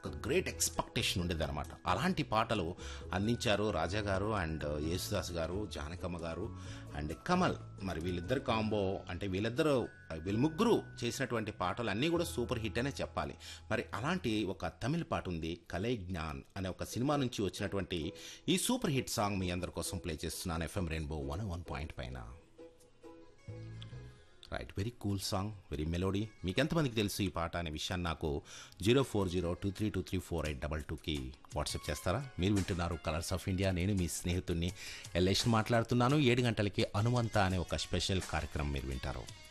ఒక great expectation ఉండేది అనమాట అలాంటి పాటలు అందించారు రాజా గారు అండ్ యేసుదాస్ గారు జానకమ్మ గారు అండ్ కమల్ మరి వీళ్ళిద్దరు కాంబో అంటే వీళ్ళిద్దరు వీళ్ళ ముగ్గురు చేసినటువంటి పాటలు అన్నీ కూడా సూపర్ హిట్ అనే చెప్పాలి మరి అలాంటి ఒక తమిళ పాట ఉంది కలై జ్ఞాన్ అనే ఒక సినిమా నుంచి వచ్చినటువంటి ఈ సూపర్ హిట్ సాంగ్ మీ అందరి కోసం ప్లే చేస్తున్నాను FM rainbow one one point పైన right very cool song very melody మీకు ఎంతమందికి తెలుసు ఈ పాట అనే విషయాన్ని నాకు zero four zero two three two three four eight double టూకి వాట్సాప్ చేస్తారా మీరు వింటున్నారు కలర్స్ ఆఫ్ ఇండియా నేను మీ స్నేహితుడిని ఎల్లేషన్ మాట్లాడుతున్నాను ఏడు గంటలకి అనువంత అనే ఒక స్పెషల్ కార్యక్రమం మీరు వింటారు